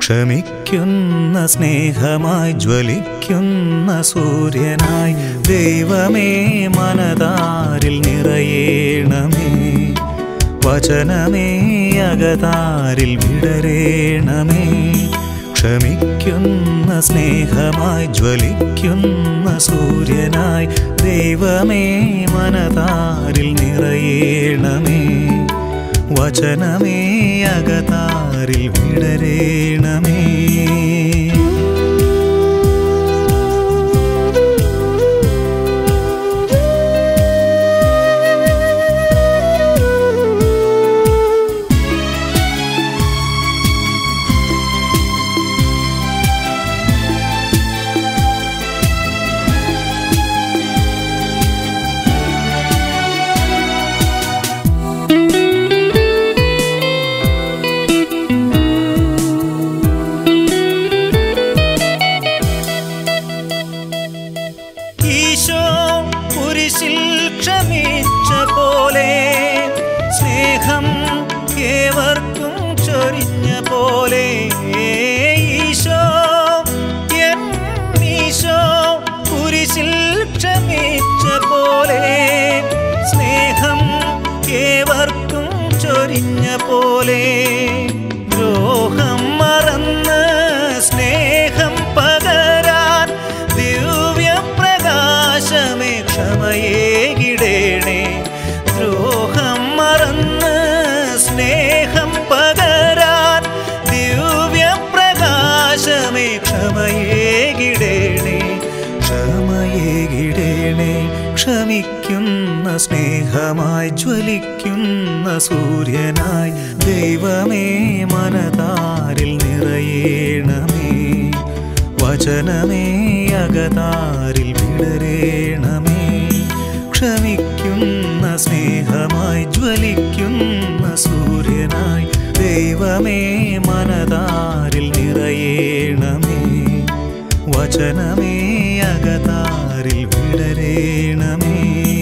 ക്ഷമിക്കുന്ന സ്നേഹമായി ജ്വലിക്കുന്ന സൂര്യനായി ദൈവമേ മനതാരിൽ നിറയേണമേ വചനമേ അകതാരിൽ വിടരേണമേ ക്ഷമിക്കുന്ന സ്നേഹമായി ജ്വലിക്കുന്ന സൂര്യനായി ദൈവമേ മനതാരിൽ നിറയേണമേ വചനമേ അകതാരിൽ വിടരേണമേ ഈശോ കുരിശിൽ ക്ഷമിച്ച പോലെ സ്നേഹം ഏവർക്കും ചൊരിഞ്ഞ പോലെ ഈശോ എൻ ഈശോ കുരിശിൽ ക്ഷമിച്ച പോലെ സ്നേഹം ഏവർക്കും ചൊരിഞ്ഞ പോലെ ദ്രോഹം മറന്ന് സ്നേഹം പകരാൻ ദിവ്യപ്രകാശമേ ക്ഷമയേകിടേണേ ദ്രോഹം മറന്ന് സ്നേഹം പകരാൻ ദിവ്യപ്രകാശമേ ക്ഷമയേകിടേണേ ക്ഷമയേകിടേണേ ക്ഷമിക്കുന്ന സ്നേഹമായി ജ്വലിക്കുന്ന സൂര്യനായി ദൈവമേ മനതാരിൽ നിറയേണമേ വചനമേ അകതാരിൽ വിടരേണമേ ക്ഷമിക്കുന്ന സ്നേഹമായി ജ്വലിക്കുന്ന സൂര്യനായി ദൈവമേ മനതാരിൽ നിറയേണമേ വചനമേ അകതാരിൽ വിടരേണമേ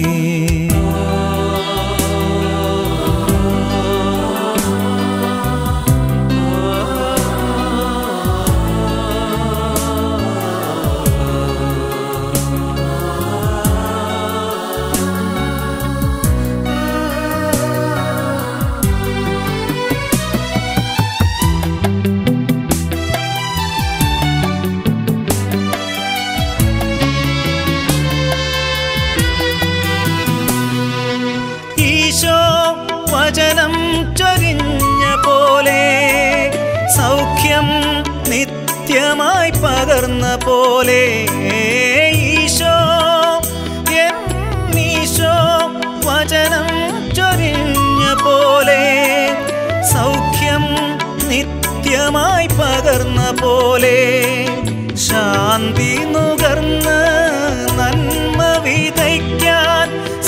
ഈശോ വചനം ചൊരിഞ്ഞ പോലെ സൗഖ്യം നിത്യമായി പകർന്ന പോലെ ഈശോ എൻ ഈശോ വചനം ചൊരിഞ്ഞ പോലെ സൗഖ്യം നിത്യമായി പകർന്ന പോലെ ശാന്തി നുകർന്ന് നന്മ വിതയ്ക്കാൻ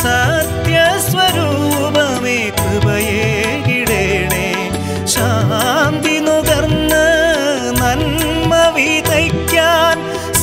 സത്യസ്വരൂപമേ കൃപയേകിടേണേ ശാന്തി നുകർന്ന് നന്മ വിതയ്ക്കാൻ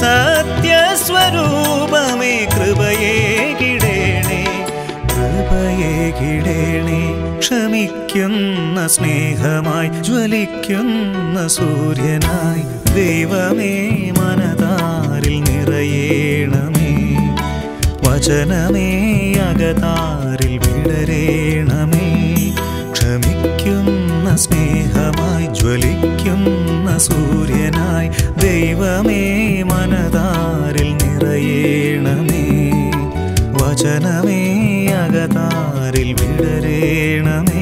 സത്യസ്വരൂപമേ കൃപയേകിടേണേ കൃപയേകിടേണേ ക്ഷമിക്കുന്ന സ്നേഹമായി ജ്വലിക്കുന്ന സൂര്യനായി ദൈവമേ മനതാരിൽ നിറയേണമേ വചനമേ അകതാരിൽ വിടരേണമേ ക്ഷമിക്കുന്ന സ്നേഹമായി ജ്വലിക്കുന്ന സൂര്യനായി ദൈവമേ മനതാരിൽ നിറയേണമേ വചനമേ അകതാരിൽ വിടരേണമേ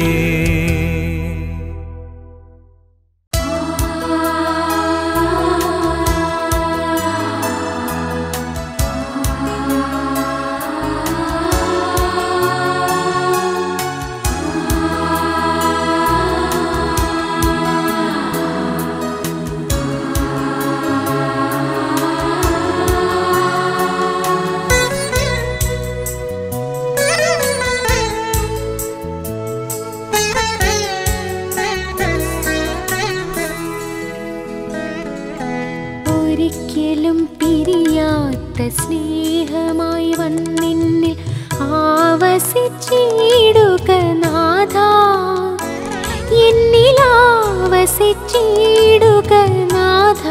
ഒരിക്കലും പിരിയാത്ത സ്നേഹമായി വന്നിന്നിൽ ആവസിച്ചിടുക നാഥ എന്നിലാവസിച്ചിടുക നാഥ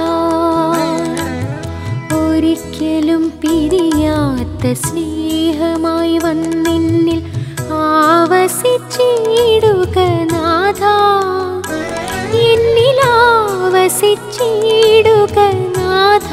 ഒരിക്കലും പിരിയാത്ത സ്നേഹമായി വന്നിന്നിൽ ആവസിച്ചിടുക നാഥ എന്നിലാവസിച്ചിടുക നാഥ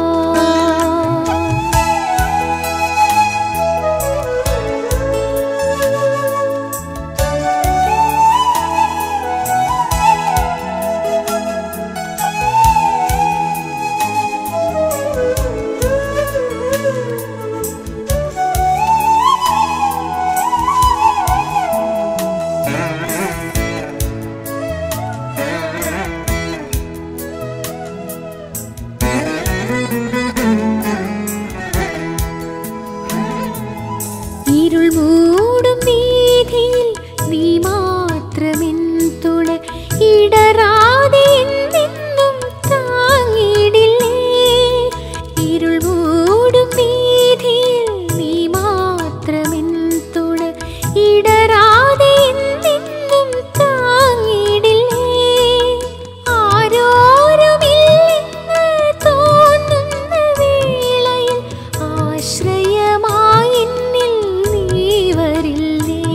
ഇരുൾ മൂടും വീതിയിൽ നീ മാത്രമെൻ തുണ ഇടറാതെ എന്നെന്നും താങ്ങിടില്ലേ ഇരുൾ മൂടും വീതിയിൽ നീ മാത്രമെൻ തുണ ഇടറാതെ എന്നെന്നും താങ്ങിടില്ലേ ആരോരുമില്ലെന്ന് തോന്നുന്ന വേളയിൽ ആശ്രയമായി എന്നിൽ നീ വരില്ലേ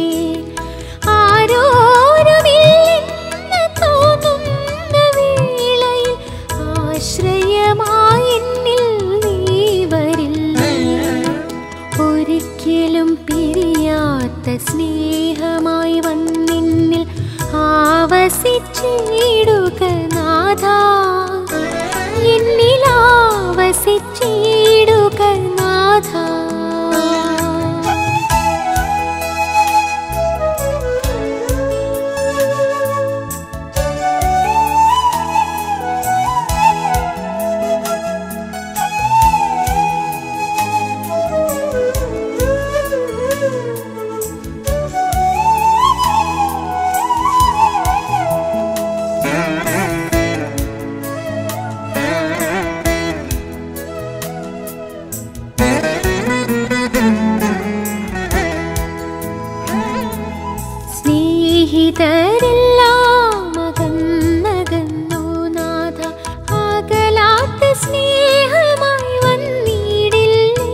ആരോരുമില്ലെന്ന് തോന്നുന്ന വേളയിൽ ആശ്രയമായി എന്നിൽ നീ വരില്ലേ ഒരിക്കലും പിരിയാത്ത സ്നേഹമായി വന്നിന്നിൽ ആവസിച്ചിടുക നാഥ എന്നിലാവസിച്ചിടുക നാഥ സ്നേഹിതരെല്ലാം അകന്നകന്നു നാഥ അകലാത്ത സ്നേഹമായി വന്നിടില്ലേ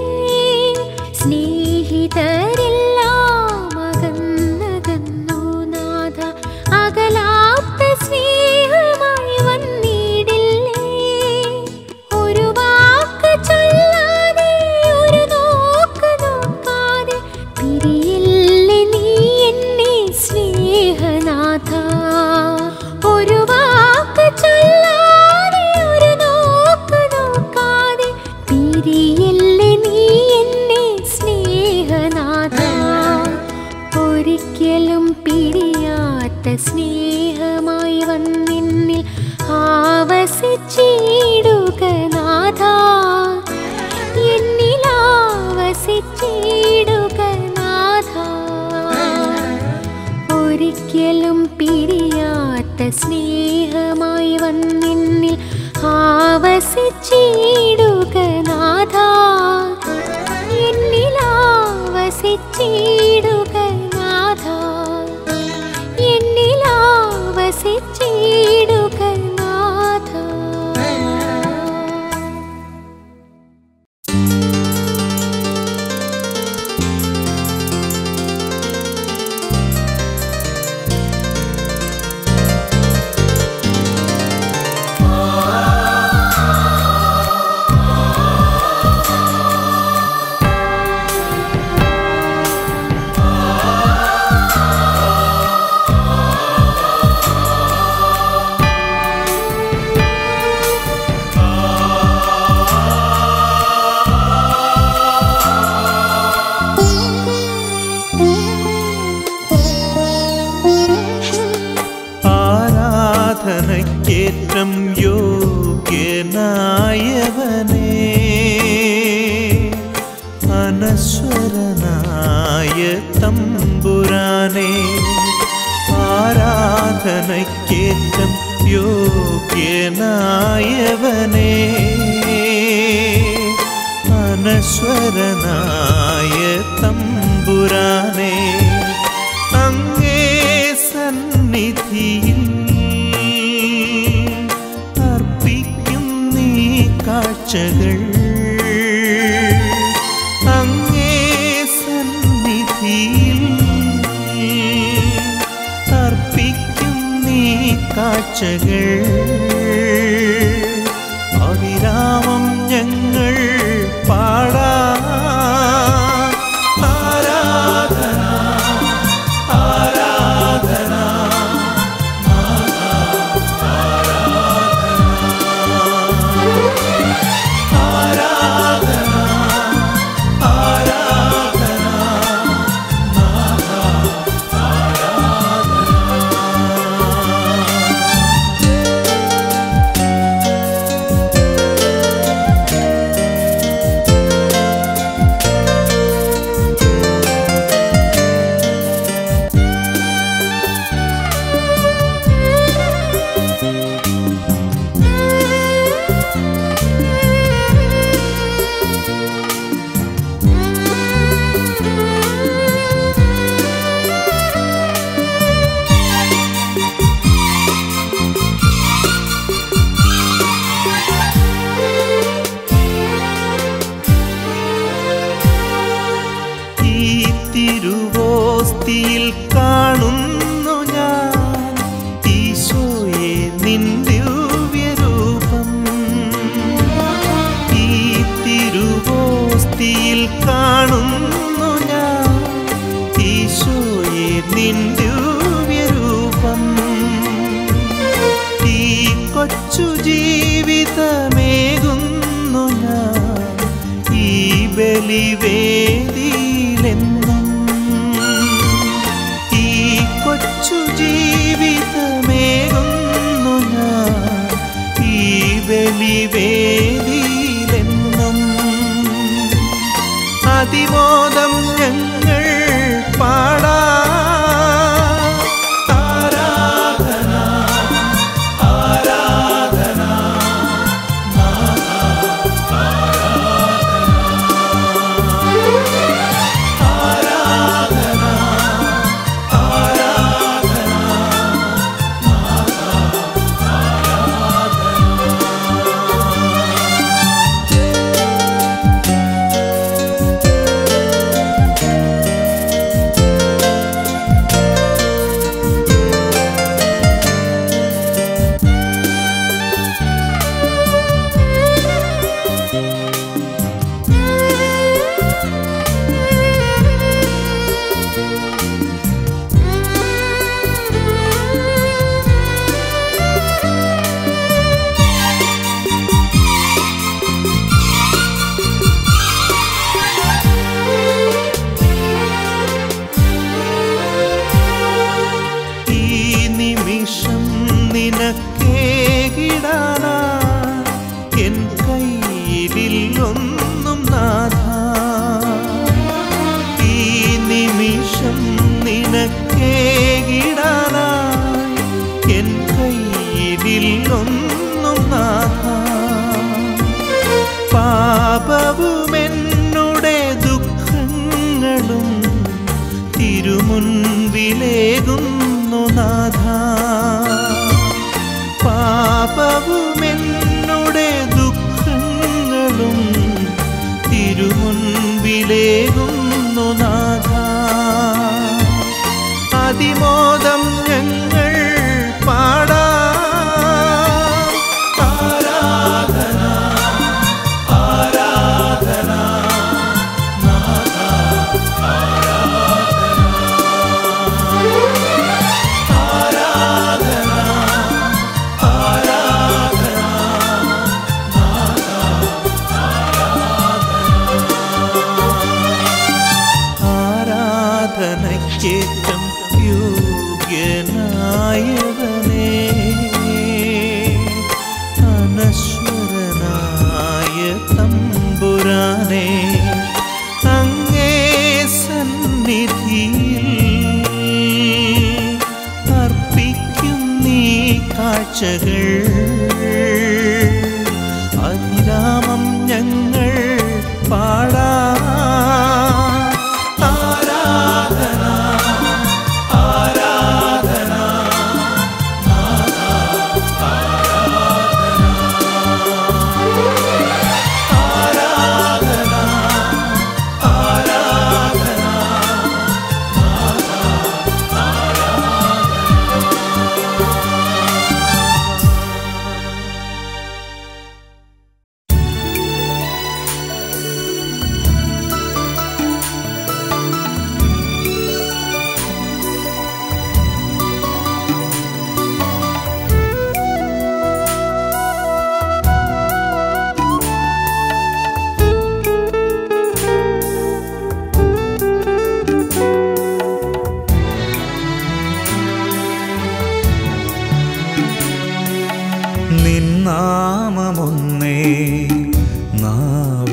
സ്നേഹിതരെല്ലാം അകന്നകന്നു നാഥ അകലാത്ത സ്നേഹമായി വന്നിടില്ലേ ഒരു വാക്ക് ചൊല്ലാതെ ഒരു നോക്ക് നോക്കാതെ പിരിയില്ലേ നീ എന്നെ സ്നേഹനാഥ ഒരു വാക്ക് ചൊല്ലാതെ ഒരു നോക്ക് നോക്കാതെ പിരിയില്ലേ നീ എന്നെ സ്നേഹനാഥ ഒരിക്കലും പിരിയാത്ത സ്നേഹമായി വന്നിന്നിൽ ആവസിച്ചിടുക നാഥ എന്നിലാവസിച്ചിടുക നാഥ ഒരിക്കലും പിരിയാത്ത സ്നേഹമായി വന്നിന്നിൽ ആവസിച്ചിടുക നാഥ എന്നിലാവസിച്ചിടുക നാഥ എന്നിലാവസിച്ചിടുക നാഥ ആരാധനയ്ക്കേറ്റം യോഗ്യനായവനേ അനശ്വരനായ തമ്പുരാനേ ആരാധനയ്ക്കേറ്റം യോഗ്യനായവനേ അനശ്വരനായ തമ്പുരാനേ അങ്ങേ സന്നിധിയിൽ കാഴ്ചകൾ അങ്ങേ സന്നിധിയിൽ അർപ്പിക്കും നീ കാഴ്ചകൾ അവിരാമം ഞങ്ങൾ പാടാ ആരാധന ആരാധന ആരാധന ആരാധന ഈ തിരുവോസ്തിയിൽ കാണുന്നു ഞാൻ ഈശോയെ നിൻ ദിവ്യരൂപം ഈ തിരുവോസ്തിയിൽ കാണുന്നു ഞാൻ ഈശോയെ നിൻ ദിവ്യരൂപം ഈ കൊച്ചു ജീവിതമേകുന്നു ഞാൻ ഈ ബലിവേദിയിലെന്നും ഈ കൊച്ചു ജീവിതമേകുന്നു ഞാൻ ഈ ബലിവേദിയിലെന്നും അതിമോദം ഞങ്ങൾ പാടാ ആരാധന ആരാധന ആരാധന ആരാധന ഈ നിമിഷം നിനക്കേകിടാനാ എൻ കയ്യിലിൽ ഒന്നും നാഥ ഈ നിമിഷം നിനക്കേകിടാനാ എൻ കയ്യിലിൽ ഒന്നും നാഥ പാപവുമെന്നുടെ ദുഃഖങ്ങളും തിരുമുൻപിലേകുന്നു നാഥ പാപവുമെന്നുടെ ദുഃഖങ്ങളും തിരുമുൻപിലേകുന്നു നാഥ അതിമോദം ഞങ്ങൾ പാടാ ആരാധന ആരാധന ആരാധന ആരാധന ആരാധനയ്ക്കേറ്റം യോഗ്യനായവനേ അനശ്വരനായ തമ്പുരാനെ അങ്ങേ സന്നിധിയിൽ അർപ്പിക്കും നീ കാഴ്ചകൾ അവിരാമം ഞങ്ങൾ പാടാ ആരാധന ആരാധന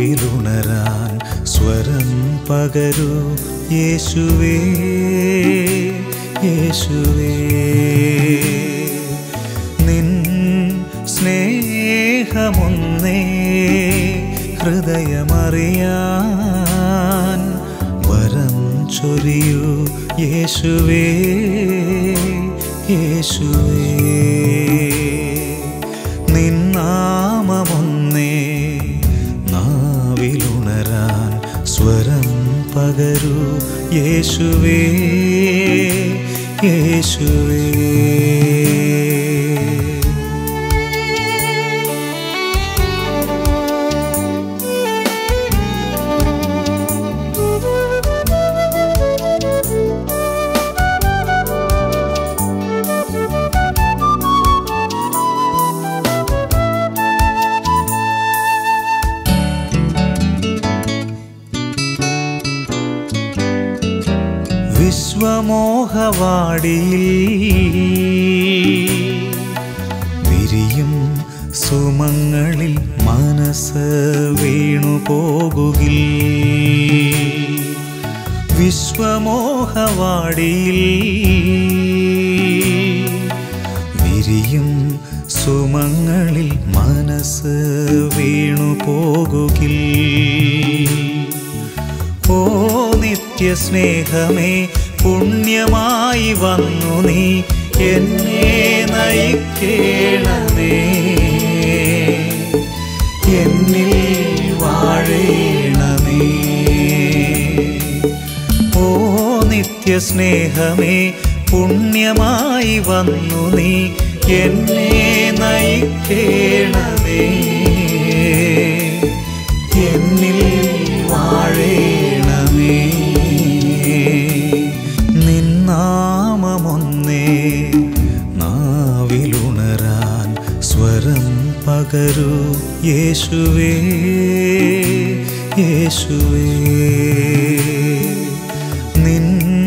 നാവിലുണരാൻ സ്വരം പകരൂ യേശുവേ യേശുവേ നിൻ സ്നേഹമൊന്നേ ഹൃദയമറിയാൻ വരം ചൊരിയൂ യേശുവേ യേശുവേ നിന്നാമമൊന്നേ നാവിലുണരാൻ സ്വരം പകരൂ യേശുവേ യേശുവേ വിശ്വമോഹവാടിയിൽ വിരിയും സുമങ്ങളിൽ മനസ്സ് വീണു പോകുകിൽ വിശ്വമോഹവാടിയിൽ വിരിയും സുമങ്ങളിൽ മനസ്സ് വീണു പോകുകിൽ ഓ നിത്യസ്നേഹമേ പുണ്യമായി വന്നു നീ എന്നെ നയിക്കേണമേ എന്നിൽ വാഴേണമേ ഓ നിത്യസ്നേഹമേ പുണ്യമായി വന്നു നീ എന്നെ നയിക്കേണമേ എന്നിൽ വാഴേണമേ നിന്നാമമൊന്നേ നാവിലുണരാൻ സ്വരം പകരൂ യേശുവേ യേശുവേ നിൻ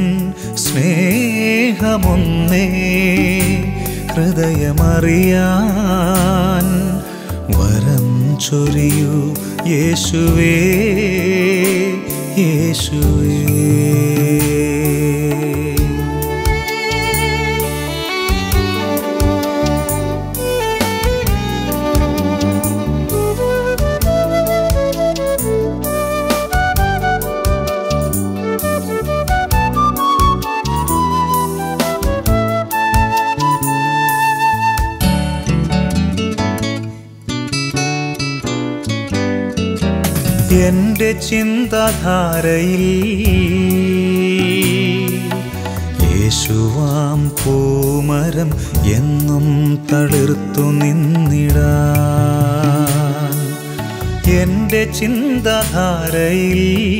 സ്നേഹമൊന്നേ ഹൃദയമറിയാൻ വരം ചൊരിയൂ യേശുവേ യേശുവേ എന്റെ ചിന്താധാരയിൽ യേശുവാം പൂമരം എന്നും തളിർത്തു നിന്നിടാൻ എന്റെ ചിന്താധാരയിൽ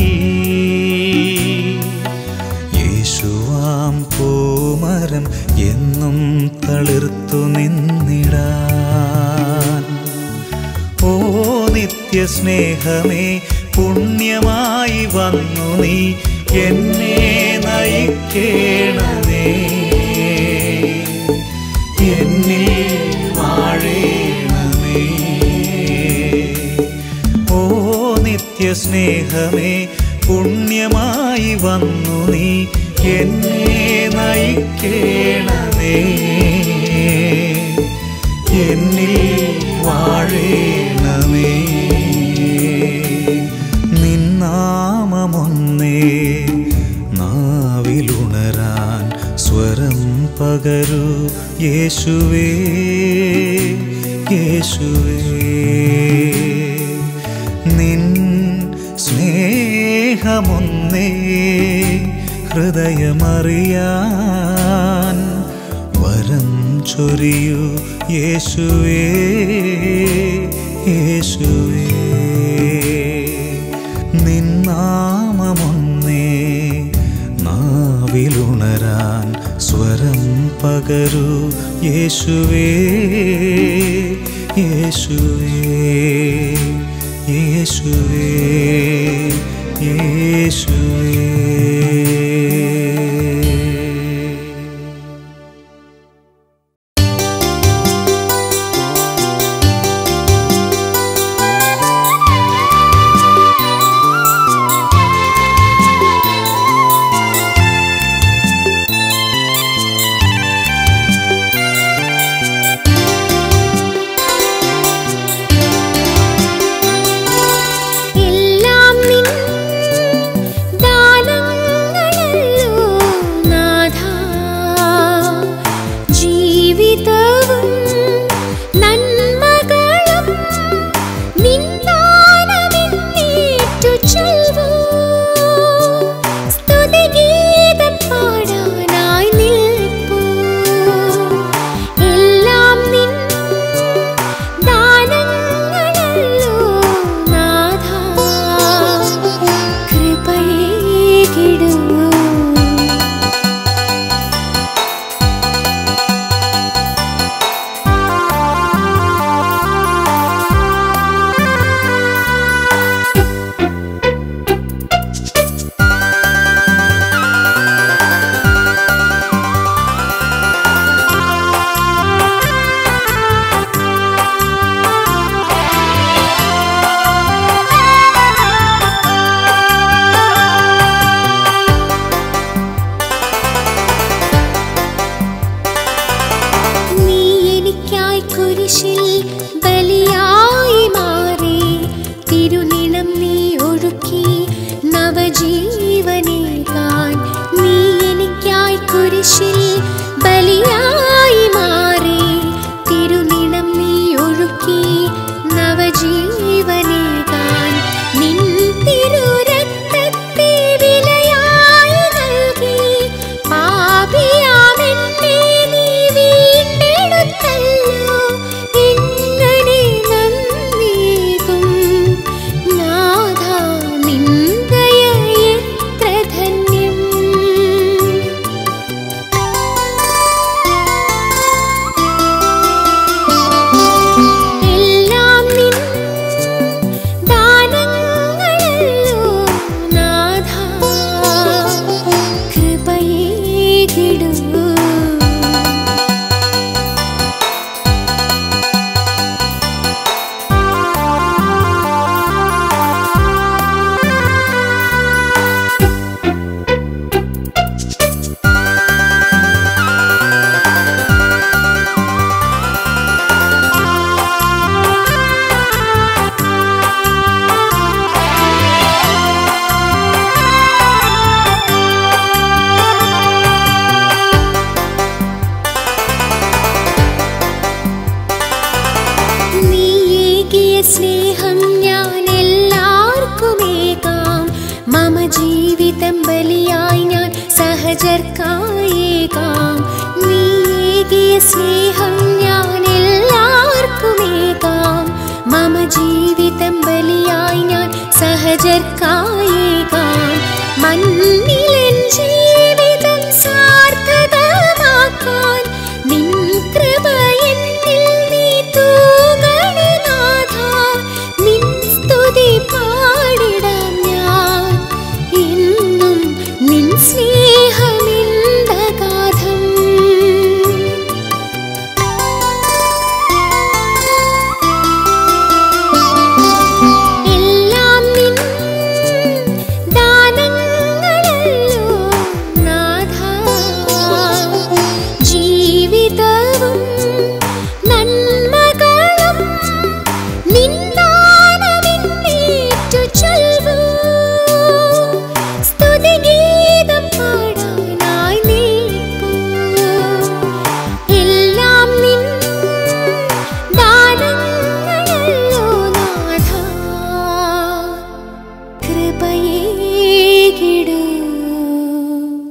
യേശുവാം പൂമരം എന്നും തളിർത്തു നിന്നിടാൻ ഓ നിത്യസ്നേഹമേ പുണ്യമായി വന്നു നീ എന്നെ നയിക്കേണമേ എന്നിൽ വാഴേണമേ ഓ നിത്യസ്നേഹമേ പുണ്യമായി വന്നു നീ എന്നെ നയിക്കേണമേ എന്നിൽ വാഴേണമേ നിന്നാമമൊന്നേ നാവിലുണരാൻ സ്വരം പകരൂ യേശുവേ യേശുവേ നിൻ സ്നേഹമൊന്നേ ഹൃദയമറിയാൻ വരം ചൊരിയൂ യേശുവേ യേശുവേ നിന്നാമമൊന്നേ നാവിലുണരാൻ സ്വരം പകരൂ യേശുവേ യേശുവേ യേശുവേ യേശുവേ യേശുവേ തിരുനിണം നീ ഒഴുക്കി നവജീവനേകാൻ നീ എനിക്കായി കുരിശിൽ ബലിയായി മാറി തിരുനിണം നീ ഒഴുക്കി നവജീവനേകാൻ നിൻ തിരുരക്തത്തെ വിലയായി നൽകി പാപിയാമെന്നെ നീ വീണ്ടെടുത്തല്ലോ എങ്ങനെ നന്ദിയേകും നാഥ നിന്ദയ എത്ര ധന്യം എല്ലാം നിൻ ദാനങ്ങളല്ലോ നാഥ കൃപയേകിടൂ നീയേകിയ സ്നേഹം ഞാൻ എല്ലാവർക്കുമേകാം മമ ജീവിതം ബലിയായി ഞാൻ സഹജർക്കായേകാം നീയേകിയ സ്നേഹം ഞാൻ എല്ലാവർക്കുമേകാം മമ ജീവിതം ബലിയായി ഞാൻ സഹജർക്കായേകാം മണ്ണിലൻ ജീവിതം സാർത്ഥകമാക്കാൻ നിൻ കൃപ എന്നിൽ നീ തൂകണേ നാഥ നിൻ സ്തുതി പാടിടാം ഞാൻ എന്നും നിൻ സ്നേഹമിന്തഗാധം എല്ലാം നിൻ ദാനങ്ങളല്ലോ നാഥ ജീവിതവും നന്മകളും നിന്നാനമിന്നേറ്റു ചൊൽവൂ സ്തുതിഗീതം പാടാനായി നിൽപ്പൂ എല്ലാം നിൻ ദാനങ്ങളല്ലോ നാഥ കൃപയേകിടൂ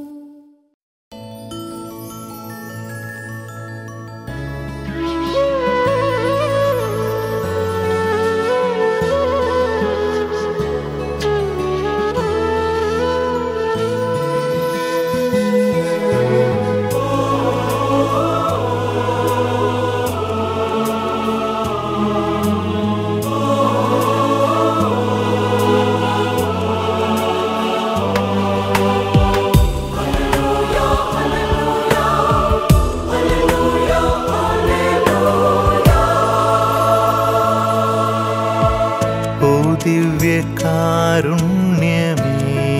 ഓ ദിവ്യകാരുണ്യമേ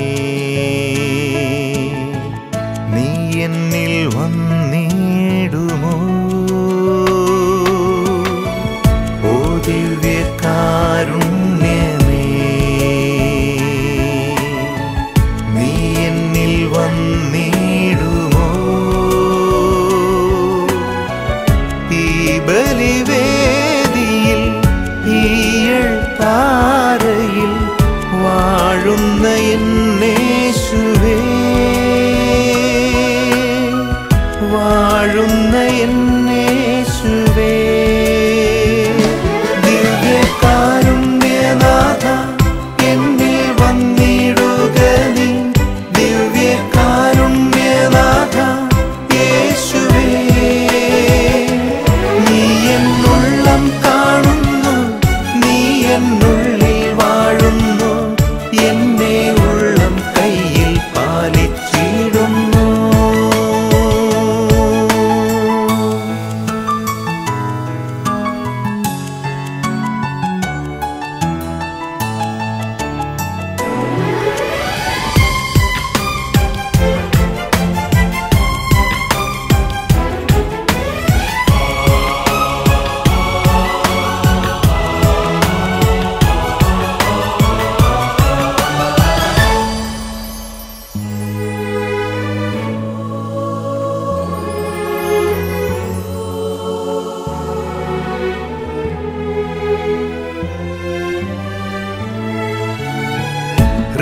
നീ എന്നിൽ വന്നിടുമോ ഓ ദിവ്യകാരുണ്യമേ നീ എന്നിൽ വന്നിടുമോ ഈ ബലിവേദിയിൽ ഈയൾത്താരയിൽ വാഴുന്ന എന്നേശുവേ വാഴുന്ന എന്നേശുവേ ദിവ്യകാരുണ്യനാഥ എന്നിൽ വന്നിടുക നീ ദിവ്യകാരുണ്യനാഥ യേശുവേ നീ എന്നുള്ളം കാണുന്നു നീ എന്നുള്ളിൽ വാഴുന്നു എന്നെ ഉള്ളം കൈ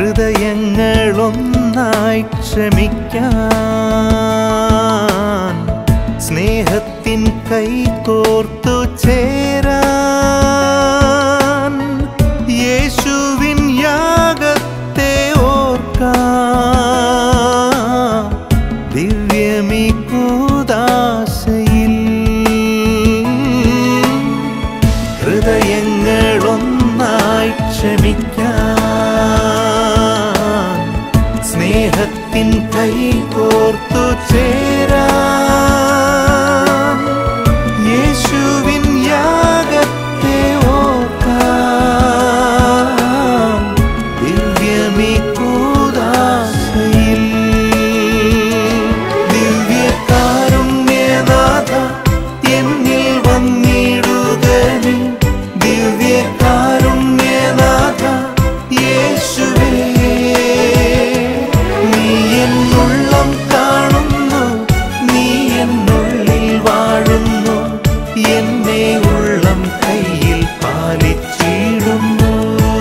ഹൃദയങ്ങളൊന്നായി ക്ഷമിക്കാൻ സ്നേഹത്തിൻ കൈകോർത്തു ചേരാൻ യേശുവിൻ യാഗത്തെ ഓർക്കാം ദിവ്യമീ കൂദാശയിൽ ഹൃദയങ്ങളൊന്നായി ക്ഷമിക്കാൻ സ്നേഹത്തിൻ കൈകോർത്തു ചേരാൻ യേശുവിൻ യാഗത്തെ ഓർക്കാം ദിവ്യമീ കൂദാശയിൽ ദിവ്യകാരുണ്യനാഥ എന്നിൽ വന്നിടുക നീ ദിവ്യകാരുണ്യനാഥ യേശുവേ നീ എന്നുള്ളം കാണുന്നു നീ എന്നുള്ളിൽ വാഴുന്നു എന്നെ ഉള്ളം കയ്യിൽ പാലിച്ചിടുന്നു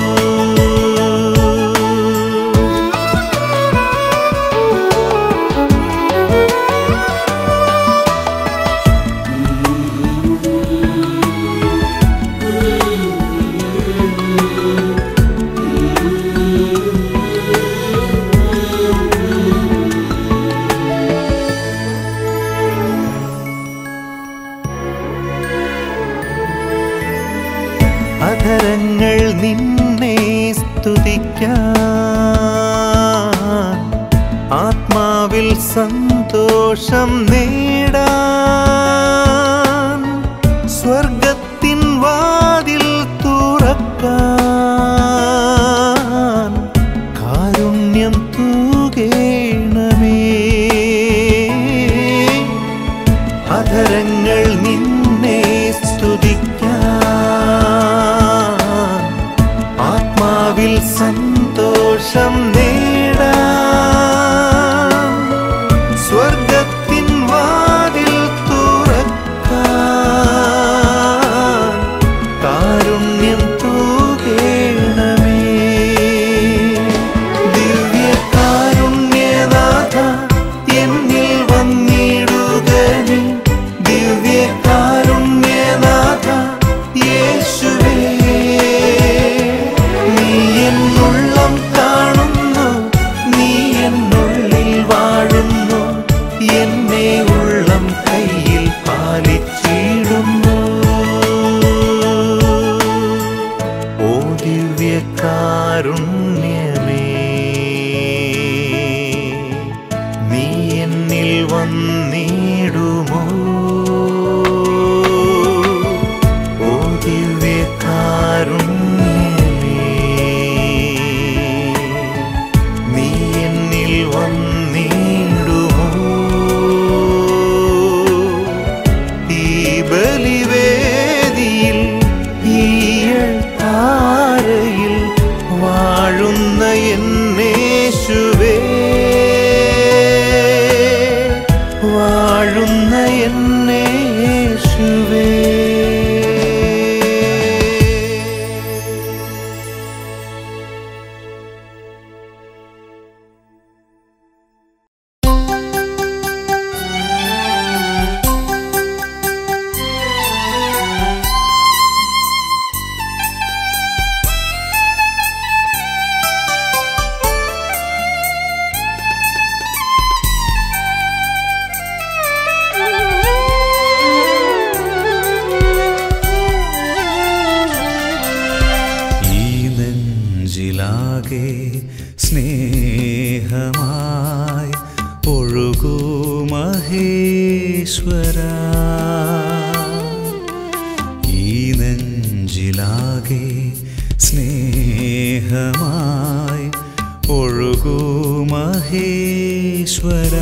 അധരങ്ങൾ നിന്നെ സ്തുതിക്കാൻ ആത്മാവിൽ സന്തോഷം നേടാൻ സ്വർഗത്തിൻ വാതിൽ തുറക്കാൻ കാരുണ്യം തൂകേണമേ അധരങ്ങൾ നിന്നെ സ്തുതിക്കാൻ ആത്മാവിൽ സന്തോഷം നേടാൻ സ്വർഗത്തിൻ വാതിൽ തുറക്കാൻ കാരുണ്യം തൂകേണമേ ദിവ്യകാരുണ്യനാഥ എന്നിൽ വന്നിടുക നീ ദിവ്യകാരുണ്യനാഥ യേശുവേ നീ എന്നുള്ളം കാണുന്നു നീ എന്നുള്ളിൽ വാഴുന്നു എന്നെ ഉള്ളം കയ്യിൽ പാലിച്ചിടുന്നു ഓ ദിവ്യകാരുണ്യമേ നീ എന്നിൽ വന്നിടുമോ ഓ ദിവ്യകാരുണ്യമേ നീ എന്നിൽ വന്നിടുമോ ഈ ബലിവേദിയിൽ ഈയൾ താരയിൽ വാഴുന്ന എന്നേശുവേ വാഴുന്ന എന്നേശുവേ ഈ നെഞ്ചിലാകെ സ്നേഹമായി ഒഴുകൂ മഹേശ്വര ഈ നെഞ്ചിലാകെ സ്നേഹമായി ഒഴുകൂ മഹേശ്വര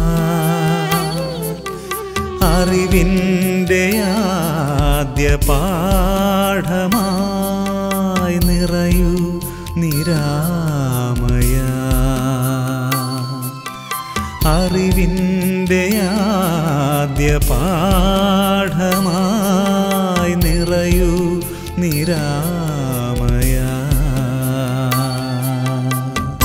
അറിവിൻ്റെ ആദ്യ പാഠമായി നിറയൂ നിരാമയ അറിവിൻ്റെ ആദ്യ പാഠമായി നിറയൂ നിരാമയ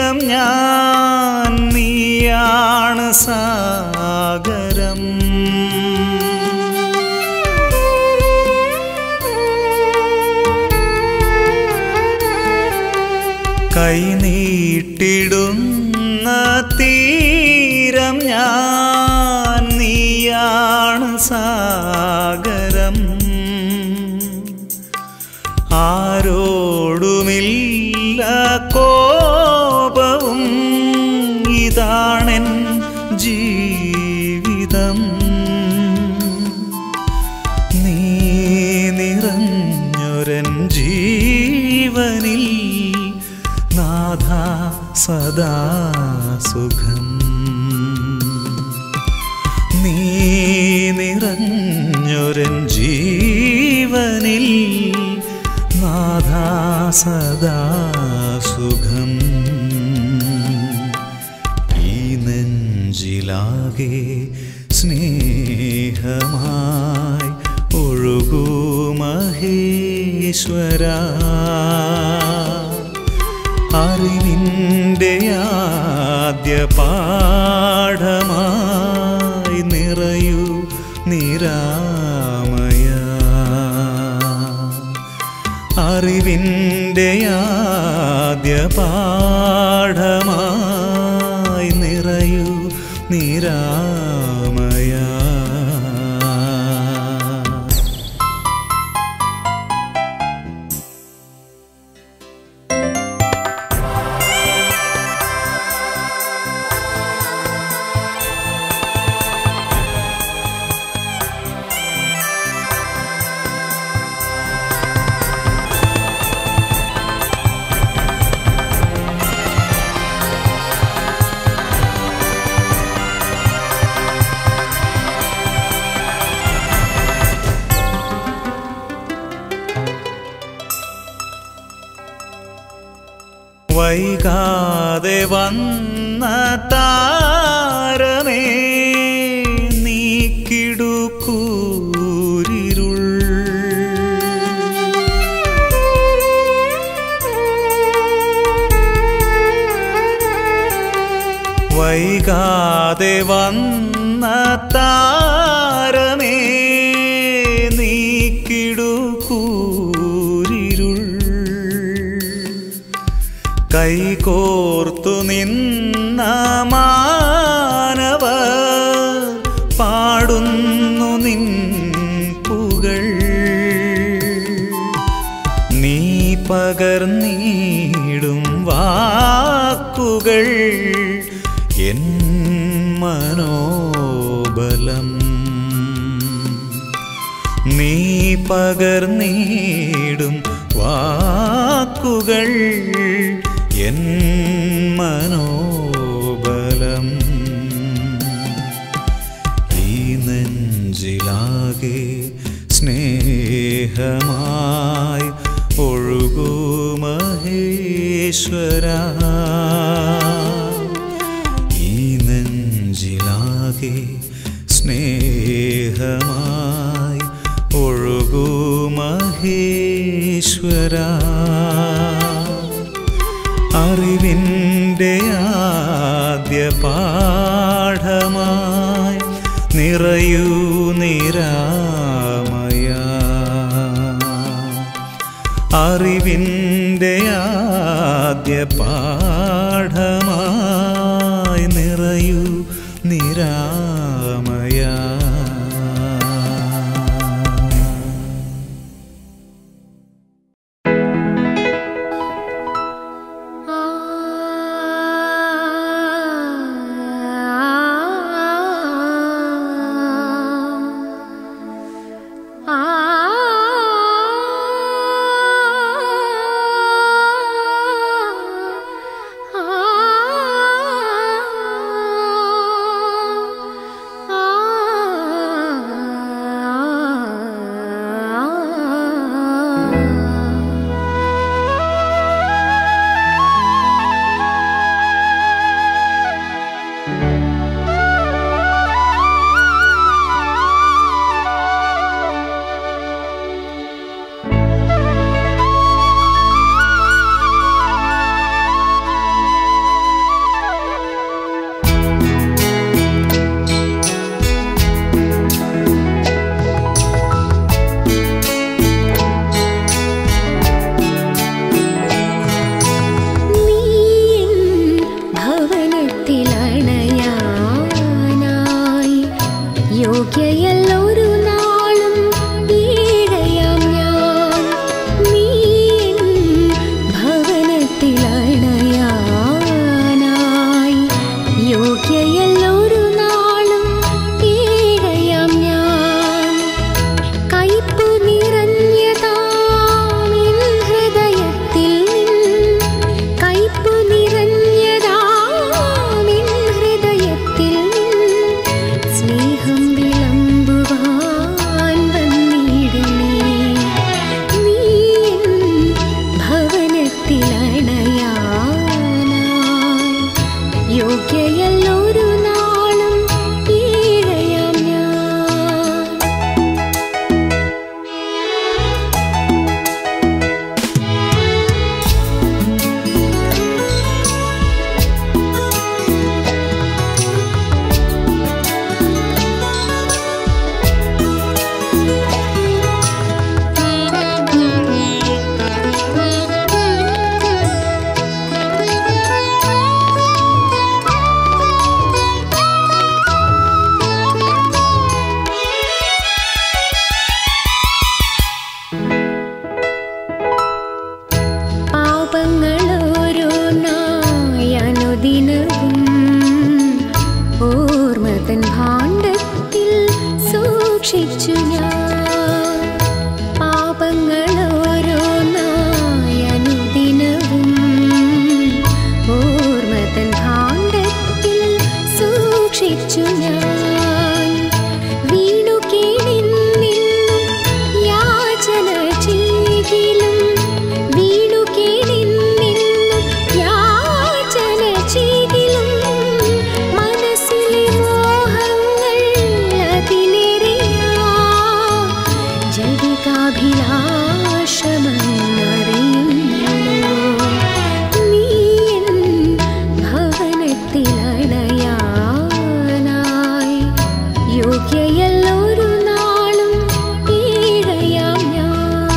തീരം ഞാൻ നീയാണ് സാഗരം കൈനീട്ടിടുന്ന തീരം ഞാൻ നീയാണ് സാഗരം ആരോടുമില്ല കോപവും ഇതാണെൻ ജീവിതം നീ നിറഞ്ഞൊരൻ ജീവനിൽ നാഥ സദാ സുഖം നീ നിറഞ്ഞൊരൻ ജീവനിൽ നാഥ സദാ സുഖം ഈ നെഞ്ചിലാകെ സ്നേഹമായി ഒഴുകൂ മഹേശ്വര അറിവിൻ്റെ ആദ്യ പാഠമായി നിറയൂ നിരാമയ അറിവിൻ്റെ ആദ്യ പാഠമായി നിറയൂ നിരാമയ വൈകാതെ വന്ന താരമേ നീക്കിടുക്കൂരിരുൾ വൈകാതെ വന്ന താരമേ നീക്കിടുക്കൂരിരുൾ കൈകോർത്തു നിന്ന മാനവ പാടുന്നു നിൻ പുകൾ നീ പകർന്നീടും വാക്കുകൾ എൻ മനോബലം നീ പകർന്നീടും വാക്കുകൾ എൻ മനോബലം ഈ നെഞ്ചിലാകെ സ്നേഹമായി ഒഴുകൂ മഹേശ്വര ഈ നെഞ്ചിലാകെ സ്നേഹമായി ഒഴുകൂ മഹേശ്വര അറിവിൻ്റെ ആദ്യ പാഠമായി നിറയൂ നിരാമയ അറിവിൻ്റെ ആദ്യ പാഠമായി നിറയൂ നിരാമയ ആ യോഗ്യയല്ലൊരു നാളും ഈഴയാം ഞാൻ പാപങ്ങളോരോന്നായി അനുദിനവും ഓർമ്മതൻ ഭാണ്ഡത്തിൽ സൂക്ഷിച്ചു ഞാൻ പാപങ്ങളോരോന്നായി അനുദിനവും ഓർമ്മതൻ ഭാണ്ഡത്തിൽ സൂക്ഷിച്ചു ഞാൻ വീണു കേണിന്നിന്നും യാചന ചെയ്തിലും വീണു കേണിന്നിന്നും യാചന ചെയ്തിലും മനസ്സിലെ മോഹങ്ങൾ അതിലേറെയാ ജടികാഭിലാഷമെന്നറിയുന്നു നീ എൻ ഭവനത്തിലണയാനായി യോഗ്യയല്ലൊരു നാളും ഈഴയാം ഞാൻ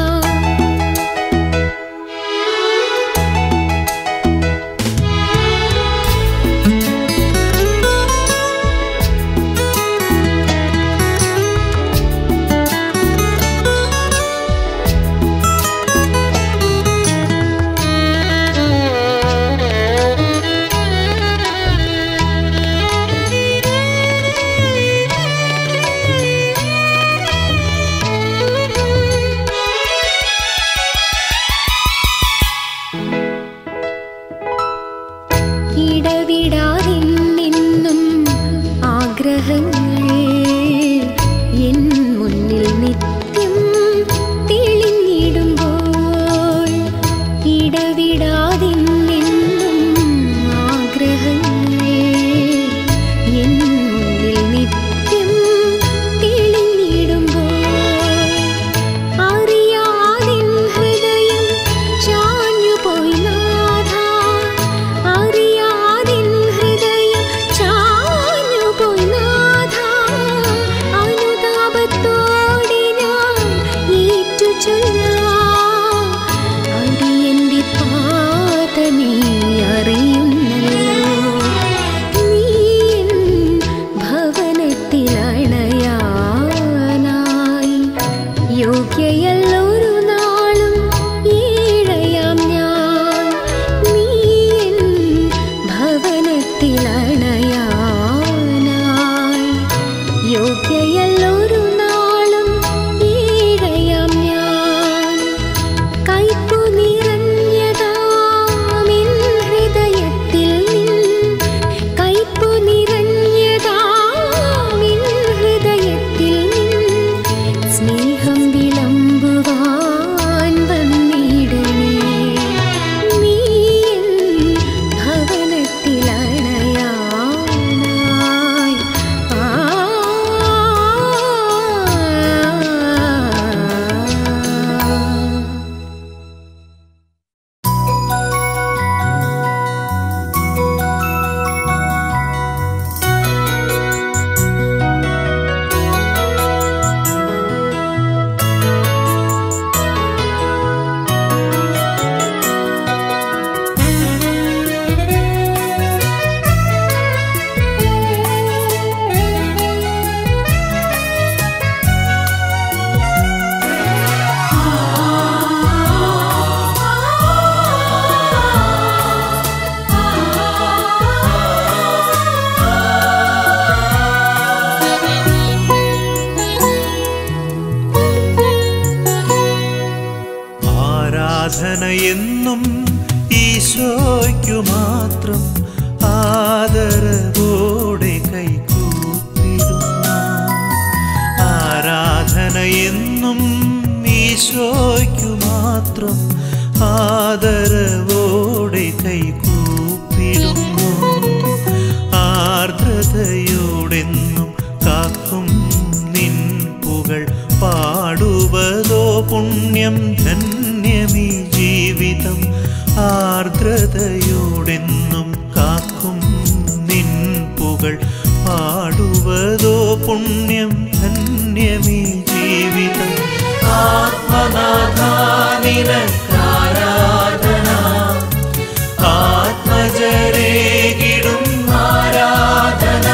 ഇടവിടാതിന്നും ആഗ്രഹങ്ങൾ എൻ മുന്നിൽ നിത്യം തെളിഞ്ഞിടുമ്പോൾ ഇടവിടാതിന്നും ആഗ്രഹങ്ങൾ എൻ മുന്നിൽ നിത്യം തെളിഞ്ഞിടുമ്പോൾ അറിയാതിൻ ഹൃദയം ചാഞ്ഞുപോയി നാഥ അറിയാതിൻ ഹൃദയം ചാഞ്ഞുപോയി നാഥ അനുതാപത്തോടെ ഞാൻ ഏറ്റു ചൊല്ലാം അടിയന്റെ പാത നീ അറിയുന്നല്ലോ നീ എൻ ഭവനത്തിലണയാനായി യോഗ്യയല്ലൊരു നാളും ഈഴയാം ഞാൻ നീ എൻ ഭവനത്തിലണയാനായി യോഗ്യയല്ലൊരു നാളും ഈഴയാം ഞാൻ കൈപ്പു നിറഞ്ഞതാമിൻ ഹൃദയത്തിൽ നിൻ കൈപ്പു നിറഞ്ഞതാമിൻ ഹൃദയത്തിൽ നിൻ സ്നേഹം വിളമ്പുവാൻ വന്നിടണേ നീ എൻ ഭവനത്തിലണയാനായി ആ ആരാധന എന്നും ഈശോയ്ക്കു മാത്രം ആദരവോടെ കൈകൂപ്പിടുന്നു ആരാധന എന്നും ഈശോയ്ക്കു മാത്രം ആദരവോടെ കൈകൂപ്പിടുന്നു പുണ്യം ധന്യമീ ജീവിതം ആത്മനാഥാനിരക്കാരാധന ആത്മജരേകിടും ആരാധന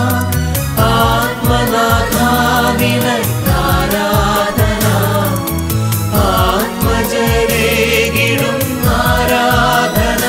ആത്മനാഥാനിരക്കാരാധന ആത്മജരേകിടും ആരാധന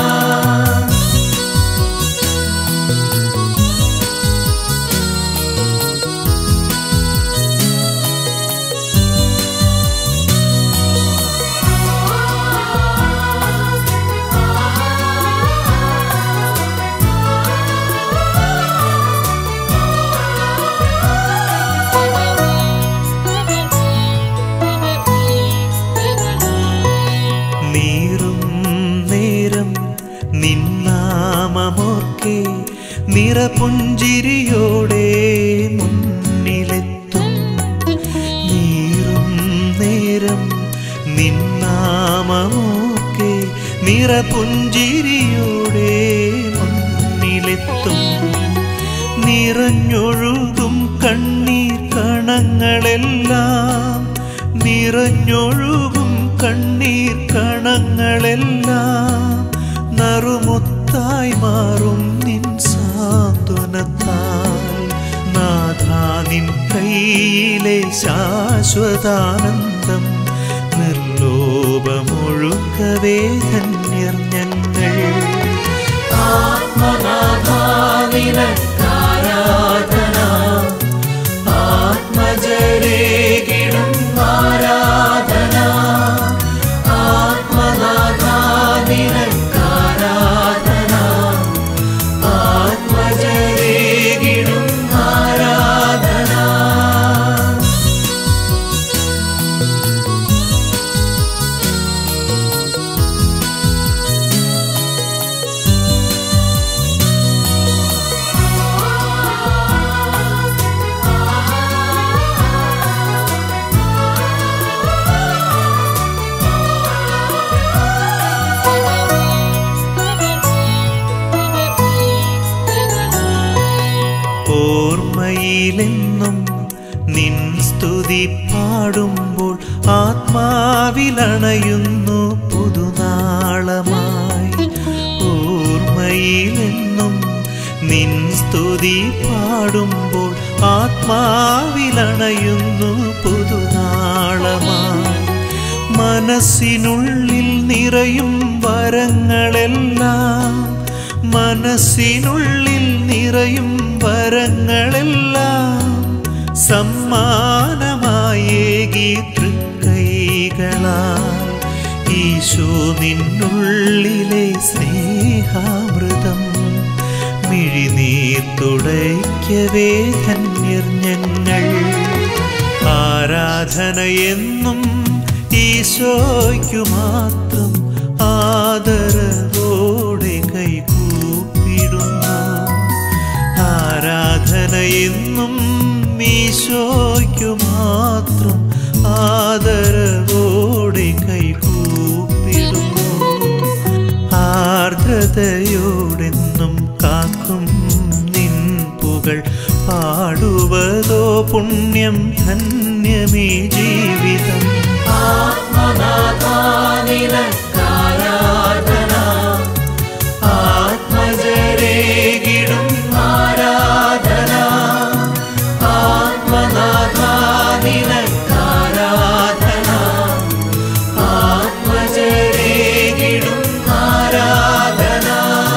നീറും നേരം നിന്നാമമോർക്കെ നിറപുഞ്ചിരിയോടെ മുന്നിലെത്തും നീറും നേരം നിന്നാമമോർക്കെ നിറപുഞ്ചിരിയോടെ മുന്നിലെത്തും നിറഞ്ഞൊഴുകും കണ്ണീർ കണങ്ങളെല്ലാം നിറഞ്ഞൊഴുകും കണ്ണീർ കണങ്ങളെല്ലാം നറുമുത്തായി മാറും നിൻ സാന്ത്വനത്താൽ നാഥാ നിൻ കയ്യിലെ ശാശ്വതാനന്ദം നിർലോഭമൊഴുക്കവേ ധന്യർ ഞങ്ങൾ ആത്മനാഥാനിരക്കാരാധന ആത്മജരേകിടും ആരാധന ആത്മനാഥാനിരക്കാരാധന ആത്മജരേകിടും ആരാധന ഓർമ്മയിലെന്നും നിൻ സ്തുതി പാടുമ്പോൾ ആത്മാവിലണയുന്നു പുതുനാളമായി ഓർമ്മയിലെന്നും നിൻ സ്തുതി പാടുമ്പോൾ ആത്മാവിലണയുന്നു പുതുനാളമായി മനസ്സിനുള്ളിൽ നിറയും വരങ്ങളെല്ലാം മനസ്സിനുള്ളിൽ നിറയും വരങ്ങളെല്ലാം സമ്മാനമായേകി തൃക്കൈകളാൽ ഈശോ നിന്നുള്ളിലെ സ്നേഹാമൃതം മിഴിനീർ തുടയ്ക്കവേ ധന്യർ ഞങ്ങൾ ആരാധനയെന്നും ഈശോയ്ക്കു മാത്രം ആദരവോടെ കൈകൂപ്പിടുന്നു ആരാധനയെന്നും ഈശോയ്ക്കു മാത്രം ആദരവോടെ കൈകൂപ്പിടുന്നു ആർദ്രതയോടെന്നും കാക്കും നിൻ പുകൾ പാടുവതോ പുണ്യം ധന്യമീ ജീവിതം ആത്മനാഥാനിരക്കാരാധന ആത്മജരേകിടും ആരാധന ആത്മനാഥാനിരക്കാരാധന ആത്മജരേകിടും ആരാധന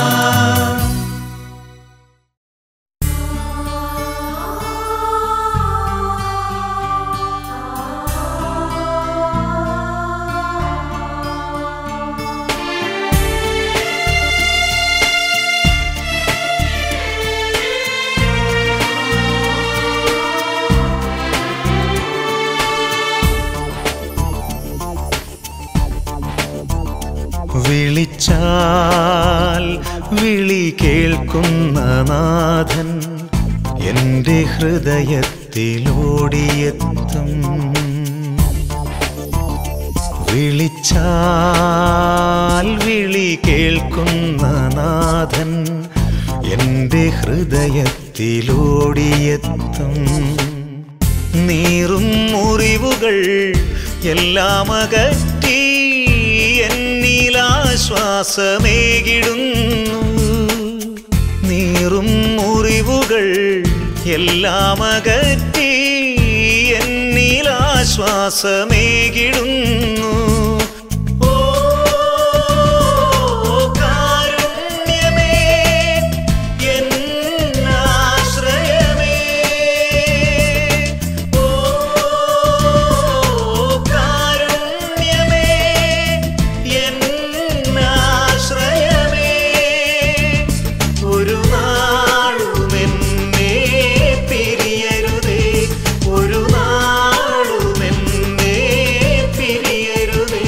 വിളിച്ചാൽ വിളി കേൾക്കുന്ന നാഥൻ എൻ്റെ ഹൃദയത്തിലോടിയെത്തും വിളിച്ചാൽ വിളി കേൾക്കുന്ന നാഥൻ എന്റെ ഹൃദയത്തിലോടിയെത്തും നീറും മുറിവുകൾ എല്ലാം അകറ്റി എന്നിലാശ്വാസമേകിടുന്നു നീറും മുറിവുകൾ എല്ലാം അകറ്റി എന്നിലാശ്വാസമേകിടുന്നു ഓ കാരുണ്യമേ എന്നാശ്രയമേ ഓ കാരുണ്യമേ എന്നാശ്രയമേ ഒരു നാളും എന്നെ പിരിയരുതേ ഒരു നാളും എന്നെ പിരിയരുതേ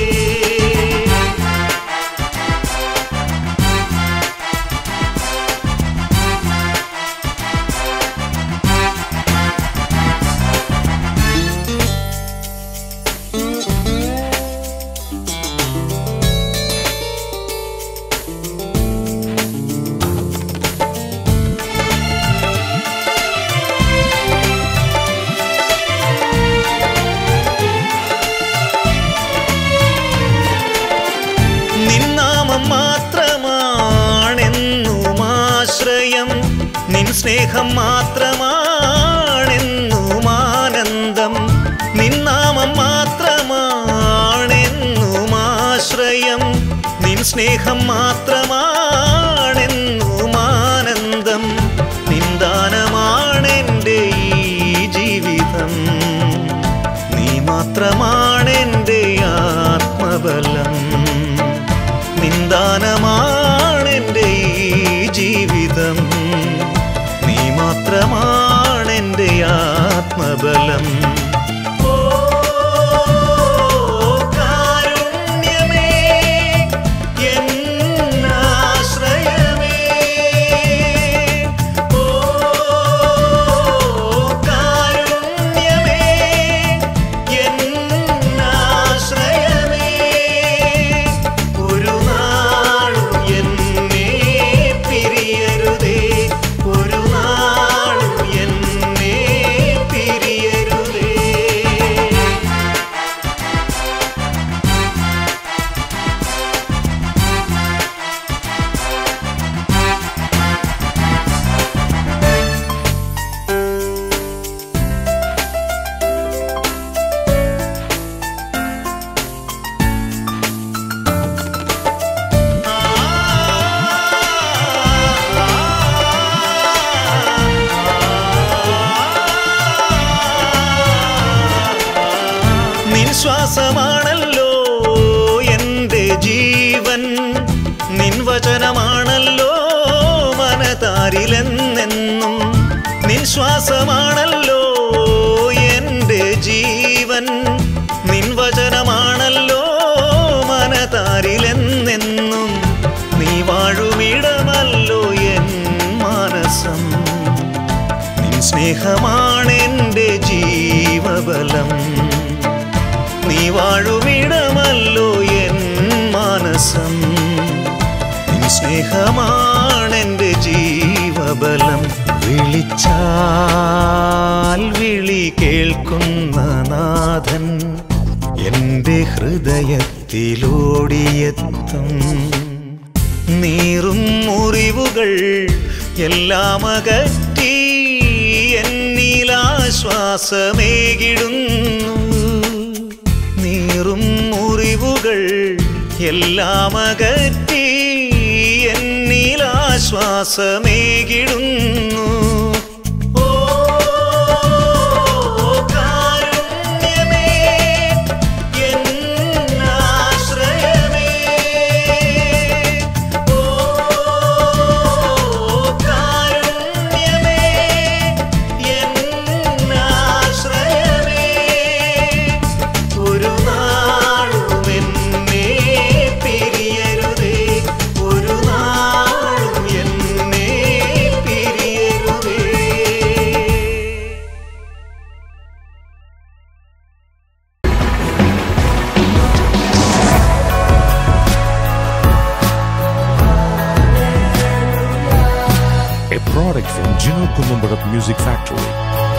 നിന്നാമം മാത്രമാണെന്നും ആശ്രയം നിൻ സ്നേഹം മാത്രമാണെന്നും ആനന്ദം നിന്നാമം മാത്രമാണെന്നും ആശ്രയം നിൻ സ്നേഹം മാത്രമാണെന്നും ആനന്ദം നിന്ദാനമാണെൻ്റെ ഈ ജീവിതം നീ മാത്രമാണെൻ്റെ ആത്മബലം നിന്ദാനമാണെൻ്റെ ഈ ജീവിതം നീ മാത്രമാണെൻ്റെ ആത്മബലം ഓ കാരുണ്യമേ എന്നാശ്രയമേ ഓ കാരുണ്യമേ എന്നാശ്രയമേ ഒരു നാളും എന്നെ പിരിയരുതേ ഒരു നാളും എന്നെ പിരിയരുതേ നിൻ ശ്വാസമാണല്ലോ എൻ്റെ ജീവൻ നിൻ വചനമാണല്ലോ മനതാരിലെന്നെന്നും നിൻ ശ്വാസമാണല്ലോ എൻ്റെ ജീവൻ നിൻ വചനമാണല്ലോ മനതാരിലെന്നെന്നും നീ വാഴുമിടമല്ലോ എൻ മാനസം നിൻ സ്നേഹമാണെൻ്റെ ജീവബലം നീ വാഴുമിടമല്ലോ എൻ മാനസം നിൻ സ്നേഹമാണെൻ്റെ ജീവബലം വിളിച്ചാൽ വിളി കേൾക്കുന്ന നാഥൻ എൻ്റെ ഹൃദയത്തിലോടിയെത്തും നീറും മുറിവുകൾ എല്ലാം അകറ്റി എന്നിലാശ്വാസമേകിടുന്നു നീറും മുറിവുകൾ എല്ലാം അകറ്റി എന്നിലാശ്വാസമേകിടുന്നു ഓ കാരുണ്യമേ എന്നാശ്രയമേ ഓ കാരുണ്യമേ എന്നാശ്രയമേ ഒരു നാളും എന്നെ പിരിയരുതേ ഒരു നാളും എന്നെ പിരിയരുതേ a product from Gino Columbarat Music Factory.